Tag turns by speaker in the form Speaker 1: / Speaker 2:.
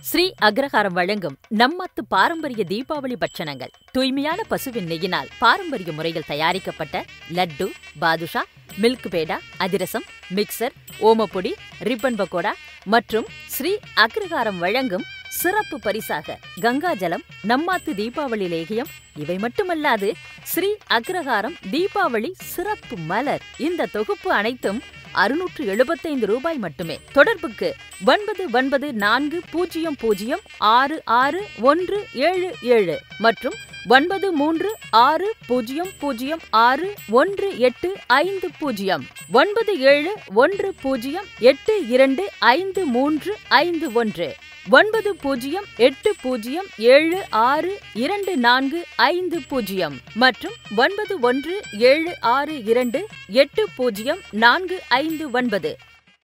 Speaker 1: ஸ்ரீ அக்ரஹாரம் வழங்கும் நம்மத்து பாரம்பரிய தீபாவளி பட்சணங்கள் தூய்மையான பசுவின் நெய்யினால் பாரம்பரிய முறையில் தயாரிக்கப்பட்ட laddu badusha milk peda athirasam mixture omapodi ribbon pakoda மற்றும் ஸ்ரீ அக்ரஹாரம் வழங்கும் சிறப்பு பரிசாக கங்காஜலம் நம்மாத்து தீபாவளி லேகியம் இவை மட்டுமல்லாது ஸ்ரீ அக்ரஹாரம் தீபாவளி சிறப்பு மலர் இந்த தொகுப்பு அனைத்தும் அறுநூற்று எழுபத்தைந்து ரூபாய் மட்டுமே தொடர்புக்கு ஒன்பது ஒன்பது நான்கு பூஜ்ஜியம் பூஜ்ஜியம் ஆறு ஆறு ஒன்று ஏழு ஏழு மற்றும் ஒன்பது மூன்று ஆறு பூஜ்ஜியம் பூஜ்ஜியம் ஆறு ஒன்று எட்டு ஐந்து பூஜ்ஜியம் ஒன்பது ஏழு ஒன்று பூஜ்ஜியம் எட்டு இரண்டு ஐந்து மூன்று ஐந்து ஒன்று ஒன்பது பூஜ்ஜியம் எட்டு பூஜ்ஜியம் ஏழு ஆறு இரண்டு நான்கு ஐந்து பூஜ்ஜியம் மற்றும் ஒன்பது ஒன்று ஏழு ஆறு இரண்டு எட்டு பூஜ்ஜியம் நான்கு ஐந்து ஒன்பது